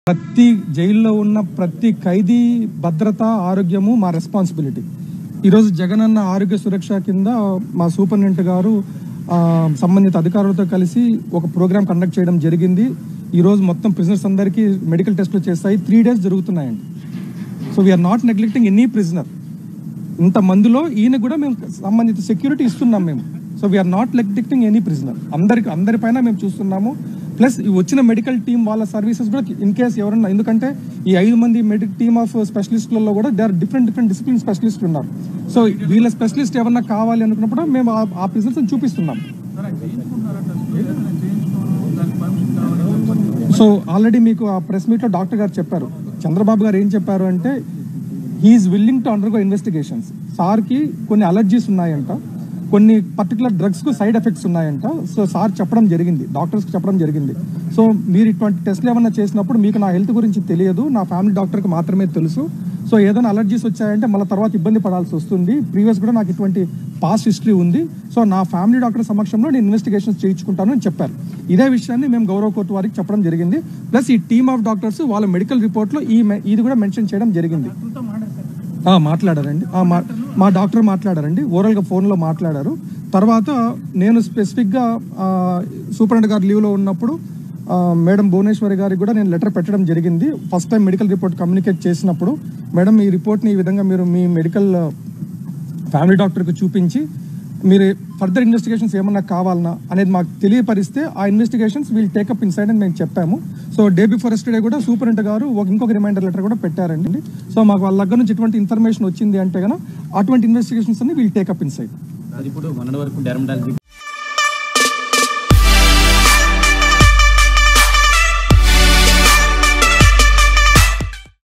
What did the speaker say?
ప్రతి జైల్లో ఉన్న ప్రతి ఖైదీ భద్రత ఆరోగ్యము మా రెస్పాన్సిబిలిటీ ఈరోజు జగనన్న ఆరోగ్య సురక్ష కింద మా సూపరింటెండెంట్ గారు ఆ, సంబంధిత అధికారులతో కలిసి ఒక ప్రోగ్రామ్ కండక్ట్ చేయడం జరిగింది ఈరోజు మొత్తం ప్రిజనర్స్ అందరికీ మెడికల్ టెస్టులు చేస్తాయి త్రీ డేస్ జరుగుతున్నాయండి so we are not neglecting any prisoner ఇంత మందిలో ఈయన కూడా మేము సంబంధిత సెక్యూరిటీ ఇస్తున్నాం మేము so we are not neglecting any prisoner అందరికి అందరిపైన మేము చూస్తున్నాము ప్లస్ ఈ వచ్చిన మెడికల్ టీం వాళ్ళ సర్వీసెస్ కూడా ఇన్ కేస్ ఎవరన్నా ఎందుకంటే ఈ ఐదు మంది మెడికల్ టీమ్ ఆఫ్ స్పెషలిస్టులలో కూడా they are different different discipline specialist ఉన్నారు సో వీళ్ళ స్పెషలిస్ట్ ఎవరన్నా కావాలి అనుకున్నప్పుడు మేము ఆ- ఆ ప్రిజనర్స్ చూపిస్తున్నాం సో ఆల్రెడీ మీకు ఆ ప్రెస్ మీట్ లో డాక్టర్ గారు చెప్పారు చంద్రబాబు గారు ఏం చెప్పారు అంటే he is willing to undergo investigations సార్కి కొన్ని అలర్జీస్ ఉన్నాయంట కొన్ని పర్టికులర్ డ్రగ్స్ కు సైడ్ ఎఫెక్ట్స్ ఉన్నాయంట సో సార్ చెప్పడం జరిగింది డాక్టర్స్ చెప్పడం జరిగింది సో మీరు ఇటువంటి టెస్ట్లు ఏమన్నా చేసినప్పుడు మీకు నా హెల్త్ గురించి తెలియదు నా ఫ్యామిలీ డాక్టర్కి మాత్రమే తెలుసు సో ఏదైనా అలర్జీస్ వచ్చాయంటే మళ్ళీ తర్వాత ఇబ్బంది పడాల్సి వస్తుంది ప్రీవియస్ కూడా నాకు ఇటువంటి పాస్ట్ హిస్టరీ ఉంది సో నా ఫ్యామిలీ డాక్టర్ సమక్షంలో నేను ఇన్వెస్టిగేషన్స్ చేయించుకుంటాను అని చెప్పారు ఇదే విషయాన్ని మేము గౌరవ కోర్టు వారికి చెప్పడం జరిగింది ప్లస్ ఈ టీమ్ ఆఫ్ డాక్టర్స్ వాళ్ళ మెడికల్ రిపోర్ట్లో ఈ మె- ఇది కూడా మెన్షన్ చేయడం జరిగింది ఆ, మాట్లాడారండి ఆ, మా- మా డాక్టర్ మాట్లాడారండి ఓరల్గా ఫోన్లో మాట్లాడారు తర్వాత నేను స్పెసిఫిక్గా సూపరింటెండెంట్ గారు లీవ్లో ఉన్నప్పుడు ఆ, మేడం భువనేశ్వరి గారికి కూడా నేను లెటర్ పెట్టడం జరిగింది first time medical report communicate చేసినప్పుడు మేడం ఈ రిపోర్ట్ని ఈ విధంగా మీరు మీ మెడికల్ ఫ్యామిలీ డాక్టర్కి చూపించి మీరు ఫర్దర్ ఇన్వెస్టిగేషన్స్ ఏమన్నా కావాలన్నా అనేది మాకు తెలియపరిస్తే ఆ investigations we'll take up inside అని మేము చెప్పాము సో డే బిఫోర్ ఎస్టర్డే కూడా సూపరింటెండెంట్ గారు ఒక ఇంకొక రిమైండర్ లెటర్ కూడా పెట్టారండి సో మాకు వాళ్ళ దగ్గర నుంచి ఎటువంటి ఇన్ఫర్మేషన్ వచ్చింది అంటే కనుక అటువంటి ఇన్వెస్టిగేషన్స్ అన్ని వీల్ టేకప్ ఇన్ సైడ్ అది ఇప్పుడు మొన్నటి వరకు డెర్మటాలజీ